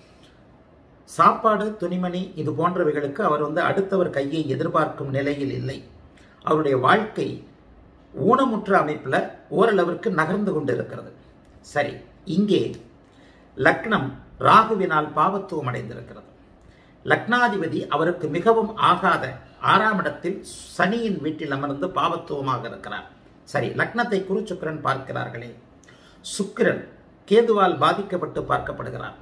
சாப்பாடு துணிமணி இது போன்றவைகளுக்கு அவர் வந்து அடுத்தவர் கையை எதிர்பார்க்கும் நிலையில் இல்லை அவருடைய வாழ்க்கை ஊனமுற்ற அமைப்பில் ஓரளவிற்கு நகர்ந்து கொண்டு இருக்கிறது சரி இங்கே லக்னம் ராகுவினால் பாவத்துவம் அடைந்திருக்கிறது லக்னாதிபதி அவருக்கு மிகவும் ஆகாத ஆறாம் இடத்தில் சனியின் வீட்டில் அமர்ந்து பாவத்துவமாக இருக்கிறார் சரி லக்னத்தை குரு சுக்கிரன் பார்க்கிறார்களே சுக்கிரன் கேதுவால் பாதிக்கப்பட்டு பார்க்கப்படுகிறார்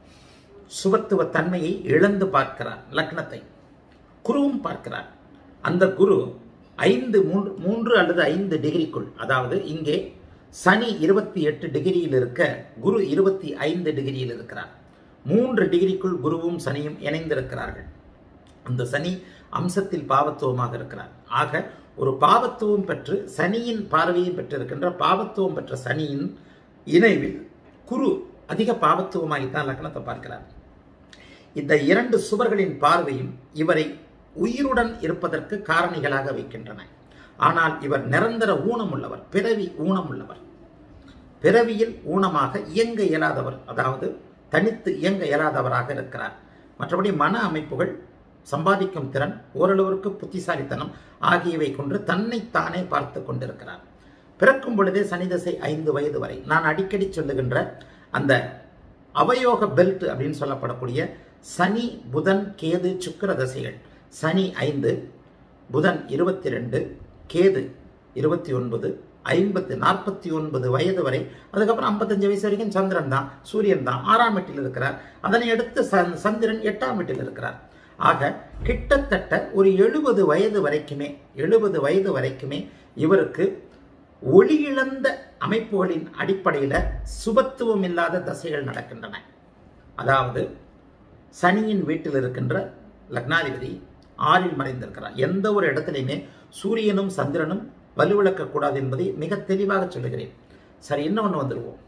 சுபத்துவ தன்மையை இழந்து பார்க்கிறார் லக்னத்தை குருவும் பார்க்கிறார் அந்த குரு ஐந்து மூன்று மூன்று அல்லது ஐந்து டிகிரிக்குள் அதாவது இங்கே சனி இருபத்தி எட்டு டிகிரியில் இருக்க குரு இருபத்தி ஐந்து டிகிரியில் இருக்கிறார் மூன்று டிகிரிக்குள் குருவும் சனியும் இணைந்திருக்கிறார்கள் அந்த சனி அம்சத்தில் பாவத்துவமாக இருக்கிறார் ஆக ஒரு பாவத்துவம் பெற்று சனியின் பார்வையை பெற்றிருக்கின்ற பாவத்துவம் பெற்ற சனியின் இணைவில் குரு அதிக பாவத்துவமாகித்தான் லக்னத்தை பார்க்கிறார் இந்த இரண்டு சுவர்களின் பார்வையும் இவரை உயிருடன் இருப்பதற்கு காரணிகளாக வைக்கின்றன ஆனால் இவர் நிரந்தர ஊனம் உள்ளவர் பிறவி ஊனம் உள்ளவர் பிறவியில் ஊனமாக இயங்க இயலாதவர் அதாவது தனித்து இயங்க இயலாதவராக இருக்கிறார் மற்றபடி மன அமைப்புகள் சம்பாதிக்கும் திறன் ஓரளவிற்கு புத்திசாலித்தனம் ஆகியவை கொண்டு தன்னைத்தானே பார்த்து கொண்டிருக்கிறார் பிறக்கும் பொழுதே சனிதசை ஐந்து வயது வரை நான் அடிக்கடி சொல்லுகின்ற அந்த அவயோக பெல்ட் அப்படின்னு சொல்லப்படக்கூடிய சனி புதன் கேது சுக்கிர தசைகள் சனி ஐந்து புதன் இருபத்தி ரெண்டு கேது இருபத்தி ஒன்பது ஐம்பத்து நாற்பத்தி ஒன்பது வயது வரை அதுக்கப்புறம் ஐம்பத்தஞ்சு வயசு வரைக்கும் சந்திரன் தான் சூரியன் தான் ஆறாம் வீட்டில் இருக்கிறார் அதனை அடுத்து சந்திரன் எட்டாம் வீட்டில் இருக்கிறார் ஆக கிட்டத்தட்ட ஒரு எழுபது வயது வரைக்குமே எழுபது வயது வரைக்குமே இவருக்கு ஒளி இழந்த அமைப்புகளின் அடிப்படையில் சுபத்துவம் இல்லாத தசைகள் நடக்கின்றன அதாவது சனியின் வீட்டில் இருக்கின்ற லக்னாதிபதி ஆறில் மறைந்திருக்கிறார் எந்த ஒரு இடத்துலையுமே சூரியனும் சந்திரனும் வலுவிழக்கக்கூடாது என்பதை மிக தெளிவாக சொல்லுகிறேன் சரி இன்னொன்று வந்துடுவோம்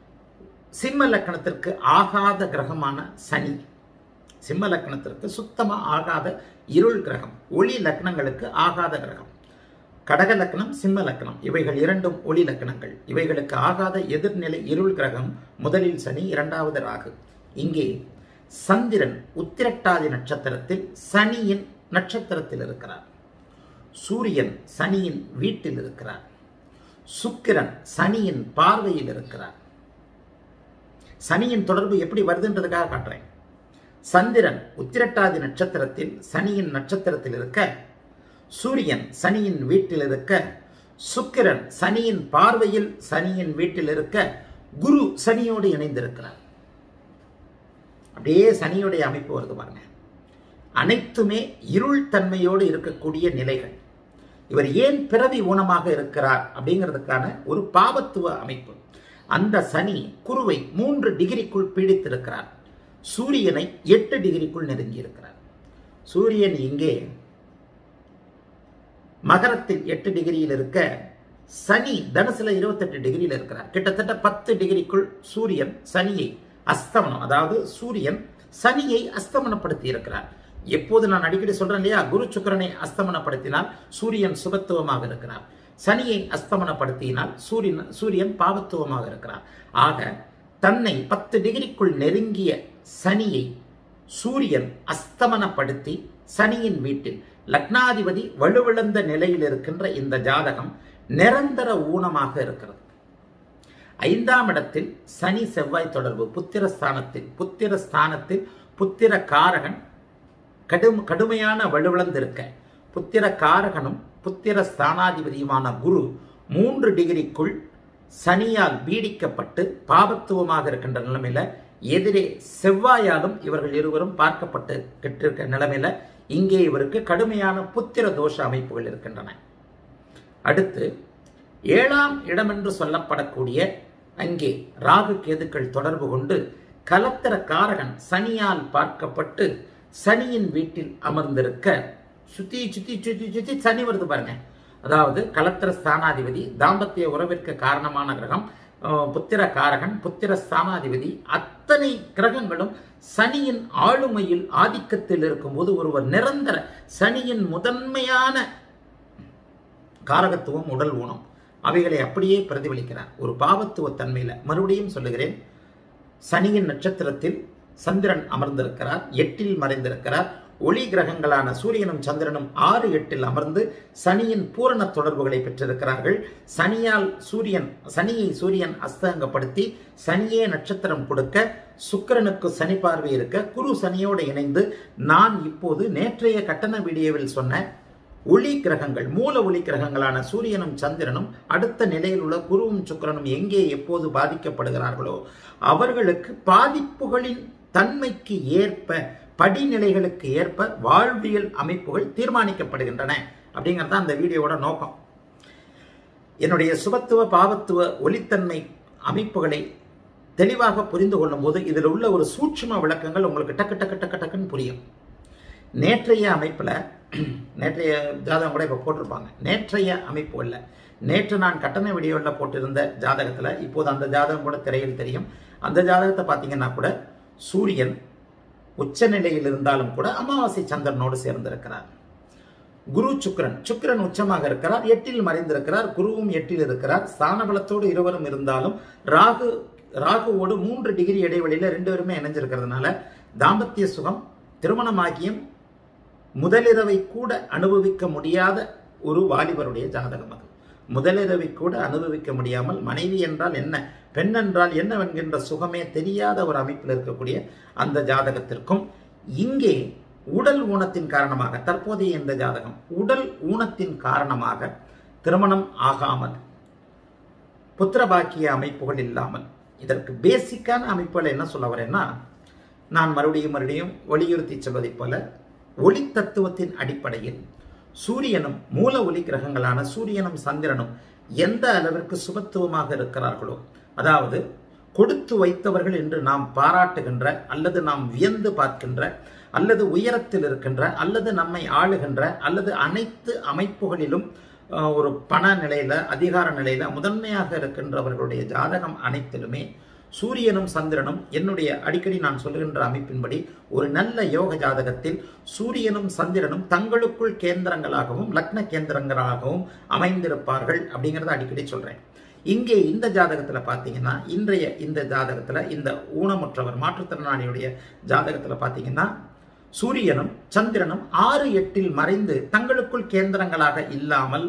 சிம்ம லக்கணத்திற்கு ஆகாத கிரகமான சனி சிம்ம லக்கணத்திற்கு சுத்தமாக ஆகாத இருள் கிரகம் ஒளி லக்னங்களுக்கு ஆகாத கிரகம் கடக லக்னம் சிம்ம லக்னம் இவைகள் இரண்டும் ஒளி லக்கணங்கள் இவைகளுக்கு ஆகாத எதிர்நிலை இருள் கிரகம் முதலில் சனி இரண்டாவது ராகு இங்கே சந்திரன் உத்திரட்டாதி நட்சத்திரத்தில் சனியின் நட்சத்திரத்தில் இருக்கிறார் சூரியன் சனியின் வீட்டில் இருக்கிறார் சுக்கிரன் சனியின் பார்வையில் இருக்கிறார் சனியின் தொடர்பு எப்படி வருதுன்றதுக்காக காட்டுறேன் சந்திரன் உத்திரட்டாதி நட்சத்திரத்தில் சனியின் நட்சத்திரத்தில் இருக்க சூரியன் சனியின் வீட்டில் இருக்க சுக்கிரன் சனியின் பார்வையில் சனியின் வீட்டில் இருக்க குரு சனியோடு இணைந்திருக்கிறார் அப்படியே சனியுடைய அமைப்பு வருது பாருங்க அனைத்துமே இருள் தன்மையோடு இருக்கக்கூடிய நிலைகள் இவர் ஏன் பிறவி ஊனமாக இருக்கிறார் அப்படிங்கிறதுக்கான ஒரு பாவத்துவ அமைப்பு அந்த சனி குருவை மூன்று டிகிரிக்குள் பீடித்திருக்கிறார் சூரியனை எட்டு டிகிரிக்குள் நெருங்கி இருக்கிறார் சூரியன் இங்கே மகரத்தில் எட்டு டிகிரியில் இருக்க சனி தனுசுல இருபத்தெட்டு டிகிரியில் இருக்கிறார் கிட்டத்தட்ட பத்து டிகிரிக்குள் சூரியன் சனியை அஸ்தமனம் அதாவது சூரியன் சனியை அஸ்தமனப்படுத்தி இருக்கிறார் எப்போது நான் அடிக்கடி சொல்றேன் இல்லையா குரு சுக்கரனை அஸ்தமனப்படுத்தினால் சூரியன் சுபத்துவமாக இருக்கிறார் சனியை அஸ்தமனப்படுத்தினால் சூரியன் சூரியன் பாவத்துவமாக இருக்கிறார் ஆக தன்னை பத்து டிகிரிக்குள் நெருங்கிய சனியை சூரியன் அஸ்தமனப்படுத்தி சனியின் வீட்டில் லக்னாதிபதி வலுவிழந்த நிலையில் இருக்கின்ற இந்த ஜாதகம் நிரந்தர ஊனமாக இருக்கிறது ஐந்தாம் இடத்தில் சனி செவ்வாய் தொடர்பு புத்திர ஸ்தானத்தில் புத்திர ஸ்தானத்தில் புத்திர காரகன் கடும் கடுமையான வலுவிழந்திருக்க புத்திர காரகனும் புத்திர ஸ்தானாதிபதியுமான குரு மூன்று டிகிரிக்குள் சனியால் பீடிக்கப்பட்டு பாபத்துவமாக இருக்கின்ற நிலைமையில எதிரே செவ்வாயாலும் இவர்கள் இருவரும் பார்க்கப்பட்டு கிட்டிருக்க நிலைமையில இங்கே இவருக்கு கடுமையான புத்திர தோஷ அமைப்புகள் இருக்கின்றன அடுத்து ஏழாம் இடம் என்று சொல்லப்படக்கூடிய அங்கே ராகு கேதுக்கள் தொடர்பு கொண்டு கலத்திர காரகன் சனியால் பார்க்கப்பட்டு சனியின் வீட்டில் அமர்ந்திருக்க சுத்தி சுத்தி சுத்தி சுத்தி சனி வருது பாருங்க அதாவது கலத்திர ஸ்தானாதிபதி தாம்பத்திய உறவிற்கு காரணமான கிரகம் அஹ், புத்திர காரகன் புத்திர ஸ்தானாதிபதி அத்தனை கிரகங்களும் சனியின் ஆளுமையில் ஆதிக்கத்தில் இருக்கும்போது ஒருவர் நிரந்தர சனியின் முதன்மையான காரகத்துவம் உடல் ஊனம் அவைகளை அப்படியே பிரதிபலிக்கிறார் ஒரு பாவத்துவ தன்மையில மறுபடியும் சொல்லுகிறேன் சனியின் நட்சத்திரத்தில் சந்திரன் அமர்ந்திருக்கிறார் எட்டில் மறைந்திருக்கிறார் ஒளி கிரகங்களான சூரியனும் சந்திரனும் ஆறு எட்டில் அமர்ந்து சனியின் பூரண தொடர்புகளை பெற்றிருக்கிறார்கள் சனியால் சூரியன் சனியை சூரியன் அஸ்தங்கப்படுத்தி சனியே நட்சத்திரம் கொடுக்க சுக்கிரனுக்கு சனி பார்வை இருக்க குரு சனியோடு இணைந்து நான் இப்போது நேற்றைய கட்டண வீடியோவில் சொன்ன ஒளி கிரகங்கள் மூல ஒளி கிரகங்களான சூரியனும் சந்திரனும் அடுத்த நிலையில் உள்ள குருவும் சுக்கிரனும் எங்கே எப்போது பாதிக்கப்படுகிறார்களோ அவர்களுக்கு பாதிப்புகளின் தன்மைக்கு ஏற்ப படிநிலைகளுக்கு ஏற்ப வாழ்வியல் அமைப்புகள் தீர்மானிக்கப்படுகின்றன அப்படிங்கிறது தான் அந்த வீடியோவோட நோக்கம் என்னுடைய சுபத்துவ பாவத்துவ ஒளித்தன்மை அமைப்புகளை தெளிவாக புரிந்து கொள்ளும் போது இதில் உள்ள ஒரு சூட்சும விளக்கங்கள் உங்களுக்கு டக்கு டக்கு டக்கு டக்குன்னு புரியும் நேற்றைய அமைப்பில் நேற்றைய ஜாதகம் கூட இப்போ போட்டிருப்பாங்க நேற்றைய அமைப்புகளில் நேற்று நான் கட்டண வீடியோவில் போட்டிருந்த ஜாதகத்தில் இப்போது அந்த ஜாதகம் கூட திரையில் தெரியும் அந்த ஜாதகத்தை பார்த்தீங்கன்னா கூட சூரியன் உச்ச நிலையில் இருந்தாலும் கூட அமாவாசை சந்திரனோடு சேர்ந்திருக்கிறார் குரு சுக்கிரன் சுக்கிரன் உச்சமாக இருக்கிறார் எட்டில் மறைந்திருக்கிறார் குருவும் எட்டில் இருக்கிறார் ஸ்தானபலத்தோடு இருவரும் இருந்தாலும் ராகு ராகுவோடு மூன்று டிகிரி இடைவெளியில ரெண்டு பேருமே இணைஞ்சிருக்கிறதுனால தாம்பத்திய சுகம் திருமணமாகியும் முதலிரவை கூட அனுபவிக்க முடியாத ஒரு வாலிபருடைய ஜாதகம் அது முதலிரவை கூட அனுபவிக்க முடியாமல் மனைவி என்றால் என்ன பெண் என்றால் என்னவென்கின்ற சுகமே தெரியாத ஒரு அமைப்பில் இருக்கக்கூடிய அந்த ஜாதகத்திற்கும் இங்கே உடல் ஊனத்தின் காரணமாக தற்போதைய இந்த ஜாதகம் உடல் ஊனத்தின் காரணமாக திருமணம் ஆகாமல் புத்திரபாக்கிய அமைப்புகள் இல்லாமல் இதற்கு பேசிக்கான அமைப்புகள் என்ன சொல்ல வரேன்னா நான் மறுபடியும் மறுபடியும் வலியுறுத்தி சொல்வதைப் போல ஒளி தத்துவத்தின் அடிப்படையில் சூரியனும் மூல ஒளி கிரகங்களான சூரியனும் சந்திரனும் எந்த அளவிற்கு சுபத்துவமாக இருக்கிறார்களோ அதாவது கொடுத்து வைத்தவர்கள் என்று நாம் பாராட்டுகின்ற அல்லது நாம் வியந்து பார்க்கின்ற அல்லது உயரத்தில் இருக்கின்ற அல்லது நம்மை ஆளுகின்ற அல்லது அனைத்து அமைப்புகளிலும் அஹ், ஒரு பண நிலையில அதிகார நிலையில முதன்மையாக இருக்கின்றவர்களுடைய ஜாதகம் அனைத்திலுமே சூரியனும் சந்திரனும் என்னுடைய அடிக்கடி நான் சொல்லுகின்ற அமைப்பின்படி ஒரு நல்ல யோக ஜாதகத்தில் சூரியனும் சந்திரனும் தங்களுக்குள் கேந்திரங்களாகவும் லக்ன கேந்திரங்களாகவும் அமைந்திருப்பார்கள் அப்படிங்கிறத அடிக்கடி சொல்றேன் இங்கே இந்த ஜாதகத்துல பார்த்தீங்கன்னா இன்றைய இந்த ஜாதகத்துல இந்த ஊனமுற்றவர் மாற்றுத்திறனாளியுடைய ஜாதகத்துல பார்த்தீங்கன்னா சூரியனும் சந்திரனும் ஆறு எட்டில் மறைந்து தங்களுக்குள் கேந்திரங்களாக இல்லாமல்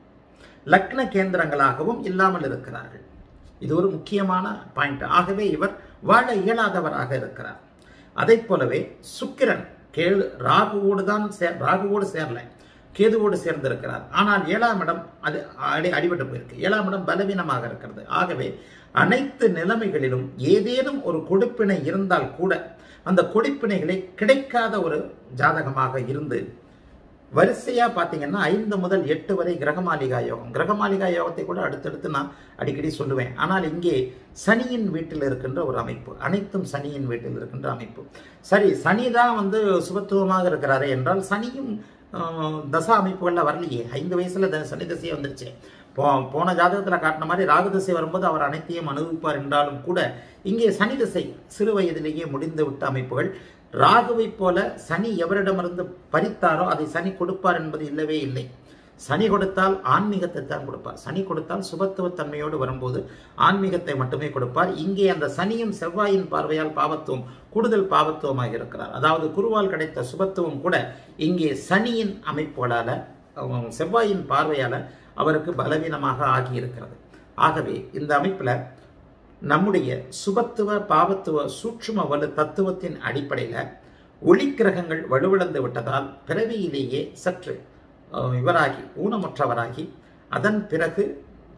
லக்ன கேந்திரங்களாகவும் இல்லாமல் இருக்கிறார்கள் இது ஒரு முக்கியமான பாயிண்ட் ஆகவே இவர் வாழ இயலாதவராக இருக்கிறார் அதை போலவே சுக்கிரன் கேது ராகுவோடு தான் சே ராகுவோடு சேரல கேதுவோடு சேர்ந்திருக்கிறார் ஆனால் ஏழாம் இடம் அது அடி அடிபட்டு போயிருக்கு ஏழாம் இடம் பலவீனமாக இருக்கிறது ஆகவே அனைத்து நிலைமைகளிலும் ஏதேனும் ஒரு கொடுப்பினை இருந்தால் கூட அந்த கொடுப்பினைகளை கிடைக்காத ஒரு ஜாதகமாக இருந்து வரிசையா பார்த்தீங்கன்னா ஐந்து முதல் எட்டு வரை கிரகமாலிகா யோகம் கிரகமாலிகா யோகத்தை கூட அடுத்தடுத்து நான் அடிக்கடி சொல்லுவேன் ஆனால் இங்கே சனியின் வீட்டில் இருக்கின்ற ஒரு அமைப்பு அனைத்தும் சனியின் வீட்டில் இருக்கின்ற அமைப்பு சரி சனி தான் வந்து சுபத்துவமாக இருக்கிறாரே என்றால் சனியும் ஆஹ், தசா அமைப்புகளில் வரலையே ஐந்து வயசுல த- சனி தசையே வந்துருச்சு போ போன ஜாதகத்தில் காட்டின மாதிரி ராகு திசை வரும்போது அவர் அனைத்தையும் அனுபவிப்பார் என்றாலும் கூட இங்கே சனி திசை சிறு வயதிலேயே முடிந்து விட்ட அமைப்புகள் ராகுவை போல சனி எவரிடமிருந்து பறித்தாரோ அதை சனி கொடுப்பார் என்பது இல்லவே இல்லை சனி கொடுத்தால் ஆன்மீகத்தை தான் கொடுப்பார் சனி கொடுத்தால் சுபத்துவத்தன்மையோடு வரும்போது ஆன்மீகத்தை மட்டுமே கொடுப்பார் இங்கே அந்த சனியும் செவ்வாயின் பார்வையால் பாவத்துவம் கூடுதல் பாவத்துவமாக இருக்கிறார் அதாவது குருவால் கிடைத்த சுபத்துவம் கூட இங்கே சனியின் அமைப்புகளால அஹ், செவ்வாயின் பார்வையால அவருக்கு பலவீனமாக ஆகியிருக்கிறது ஆகவே இந்த அமைப்புல நம்முடைய சுபத்துவ பாவத்துவ சூட்சும வலு தத்துவத்தின் அடிப்படையில் ஒளிக்கிரகங்கள் வலுவிழந்து விட்டதால் பிறவியிலேயே சற்று அஹ், இவராகி ஊனமுற்றவராகி அதன் பிறகு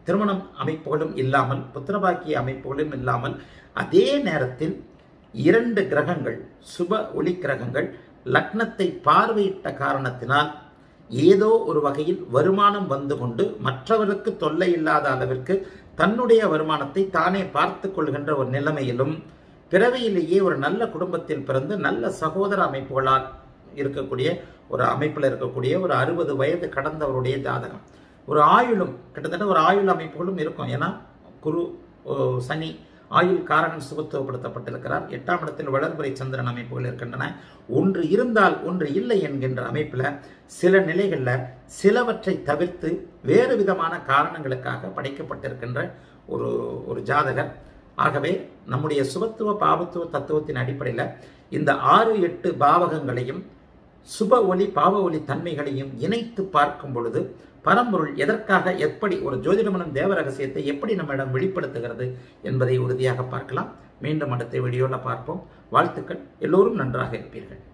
திருமணம் அமைப்புகளும் இல்லாமல் புத்திரபாக்கிய அமைப்புகளும் இல்லாமல் அதே நேரத்தில் இரண்டு கிரகங்கள் சுப ஒளி கிரகங்கள் லக்னத்தை பார்வையிட்ட காரணத்தினால் ஏதோ ஒரு வகையில் வருமானம் வந்து கொண்டு மற்றவருக்கு தொல்லை இல்லாத அளவிற்கு தன்னுடைய வருமானத்தை தானே பார்த்து கொள்கின்ற ஒரு நிலைமையிலும் பிறவியிலேயே ஒரு நல்ல குடும்பத்தில் பிறந்து நல்ல சகோதர அமைப்புகளால் இருக்கக்கூடிய ஒரு அமைப்பில் இருக்கக்கூடிய ஒரு அறுபது வயது கடந்தவருடைய ஜாதகம் ஒரு ஆயுளும் கிட்டத்தட்ட ஒரு ஆயுள் அமைப்புகளும் இருக்கும் ஏன்னா குரு ஓ, சனி ஆயுள் காரகன் சுகத்துவப்படுத்தப்பட்டிருக்கிறார் எட்டாம் இடத்தில் வளர்பிறை சந்திரன் அமைப்புகள் இருக்கின்றன ஒன்று இருந்தால் ஒன்று இல்லை என்கின்ற அமைப்பில் சில நிலைகளில் சிலவற்றை தவிர்த்து வேறு விதமான காரணங்களுக்காக படைக்கப்பட்டிருக்கின்ற ஒரு ஒரு ஜாதகர் ஆகவே நம்முடைய சுபத்துவ பாவத்துவ தத்துவத்தின் அடிப்படையில் இந்த ஆறு எட்டு பாவகங்களையும் சுப ஒளி பாவ ஒளி தன்மைகளையும் இணைத்து பார்க்கும் பொழுது பரம்பொருள் எதற்காக எப்படி ஒரு ஜோதிடமனம் தேவ ரகசியத்தை எப்படி நம்மிடம் வெளிப்படுத்துகிறது என்பதை உறுதியாக பார்க்கலாம் மீண்டும் அடுத்த வீடியோவில் பார்ப்போம் வாழ்த்துக்கள் எல்லோரும் நன்றாக இருப்பீர்கள்